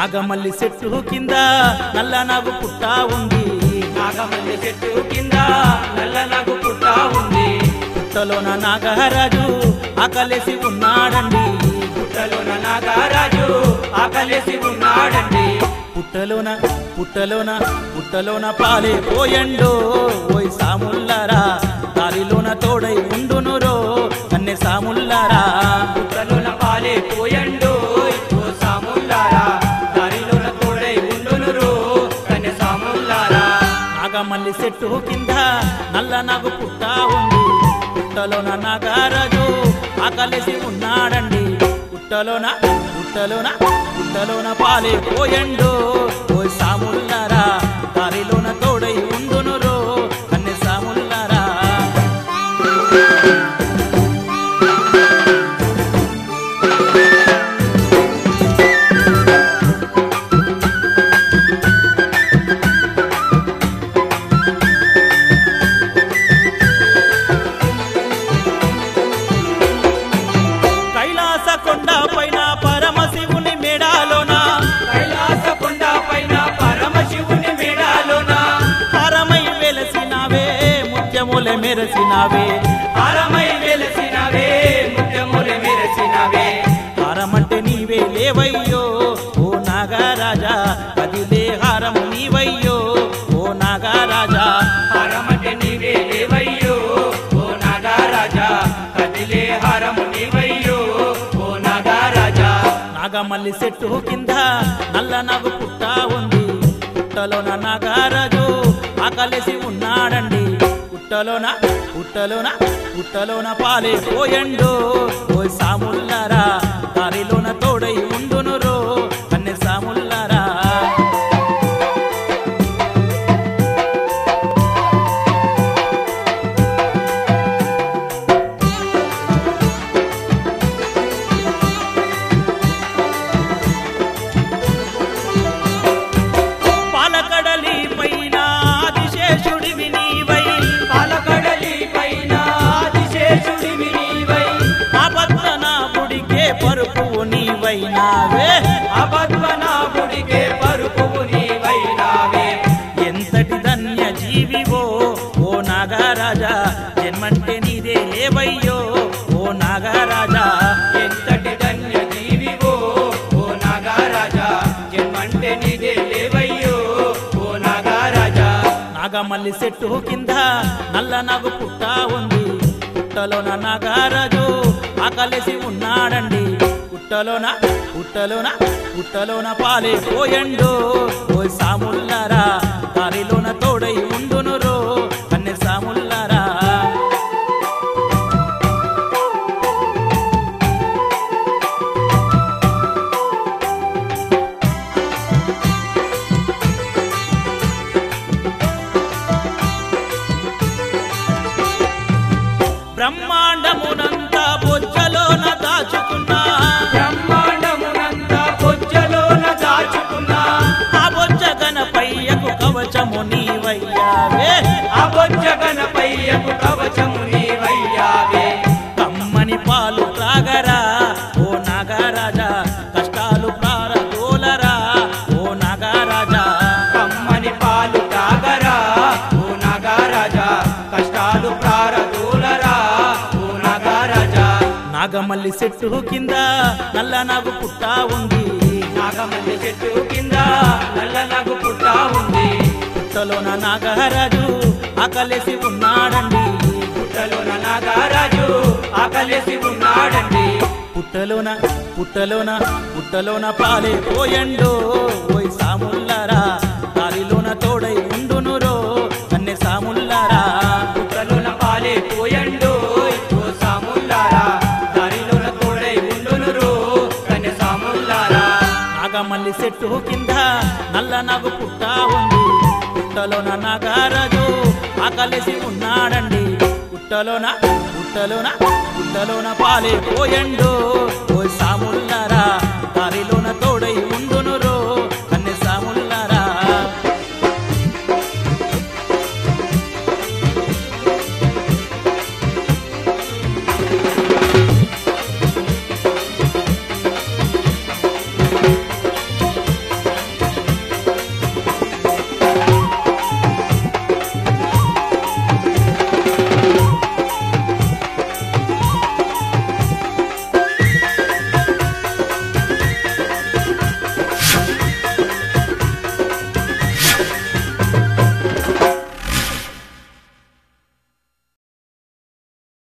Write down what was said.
నాగమల్లి చెట్టు కింద నల్ల నాగు పుట్ట ఉంది నాగమల్లి చెట్టు కింద నల్ల నగు పుట్ట ఉంది పుట్టలోన నాగరాజు ఆకలేసి ఉన్నాడండి పుట్టలోన నాగరాజు ఆకలేసి ఉన్నాడండి పుట్టలోన పుట్టలోన పుట్టలోన పాలే పోయండు ఓయ్ సాముల్లారా దారిలోన తోడై ఉండునురో అన్నె సాముల్లారా పుట్టలోన పాలే పోయండు ఓ సాముల్లారా దారిలోన తోడై ఉండునురు కన్య సాముల్లారా నాగమల్లి చెట్టు కింద నల్ల నాగు పుట్ట ఉంది పుట్టలోన నాగరాజు ఆకలేసి ఉన్నాడండి పుట్టలోన పుట్టలోన పుట్టలోన పాలే పోయండు ఓయ్ సాముల్లారా దారిలోన తోడై ఉండునురో అన్నె సాముల్లారా కైలాస కొండ పైన పరమశివుని మెడాలోన కైలాస కొండ పైన పరమశివుని మేడాలోన పరమై వెలసినవే ముత్యముల మెరసినవే హారమై వెలసినవే ముత్యములు మెరసినవే హారమంటే నీవే లేవయ్యో ఓ నాగరాజా కదిలే హారము నీవయ్యో ఓ నాగరాజా హారమటే నీవే లేవయ్యో ఓ నాగారాజా కదిలే హారము నీవయ్యో ఓ నాగారాజా నాగమల్లి చెట్టు కింద నల్ల నాగు పుట్ట ఉంది పుట్టలోన నాగరాజు ఆకలేసి ఉన్నాడండి పుట్టలోన పుట్టలోన పుట్టలోన పాలే పోయండు ఓ సాముల్లారా దారిలోన తోడై ఉండునురో అన్నె సాముల్లారా పాలకడలి పైన ఆదిశేషుడివి నీవై పాలకడలి పైన ఆదిశేషుడివి నీవై ఆపత్తనాభుడికే పరుపువు నీవైనావే అపద్మనాభుడికే పరుపువు నీవైనావే ఎంతటి ధన్య జీవివో ఓ నాగరాజా జన్మంటే నీదే లేవయ్యో ఓ నాగరాజా ఎంతటి ధన్య జీవివో ఓ నాగారాజా జన్మంటే నీదే లేవయ్యో ఓ నాగారాజా నాగమల్లి చెట్టు కింద నల్ల నాగు పుట్ట ఉంది పుట్టలోన నాగరాజు ఆకలేసి ఉన్నాడండి పుట్టలోన పుట్టలోన పుట్టలోన పాలే పోయండు ఓ సాముల్లారా దారిలోన తోడై ఉండునురో అన్నె సాముల్లారా బ్రహ్మాండమునంతా బొజ్జలోన దాచుకున్నా బ్రహ్మాండమునంతా బొజ్జలోన దాచుకున్నా ఆ బొజ్జ గణపయ్యకు కవచము నీవయ్యావే ఆ బొజ్జ గణపయ్యకు కవచము నీవయ్యావే కమ్మని పాలు త్రాగరా ఓ నాగరాజా కష్టాలు ప్రారదోలరా ఓ నాగరాజా కమ్మని పాలు తాగరా ఓ నాగారాజా కష్టాలు ప్రారదూలరా ఓ నాగారాజా నాగమల్లి చెట్టు కింద నల్ల నాగు పుట్ట ఉంది నాగమల్లి చెట్టు కింద నల్ల నగు పుట్ట ఉంది పుట్టలోన నాగరాజు ఆకలేసి ఉన్నాడండి పుట్టలోన నాగారాజు ఆకలేసి ఉన్నాడండి పుట్టలోన పుట్టలోన పుట్టలోన పాలే పోయండు ఓయ్ సాముల్లారా దారిలోన తోడై ఉండునురో అన్నె సాముల్లారా పుట్టలోన పాలే పోయండు ఓ సాముల్లారా దారిలోన తోడై ఉండునురు కన్య సాముల్లారా నాగమల్లి చెట్టు కింద నల్ల నాగు పుట్ట ఉంది పుట్టలోన నాగరాజు ఆకలేసి ఉన్నాడండి పుట్టలోన పుట్టలోన పుట్టలోన పాలే పోయండు ఓ సాముల్లారా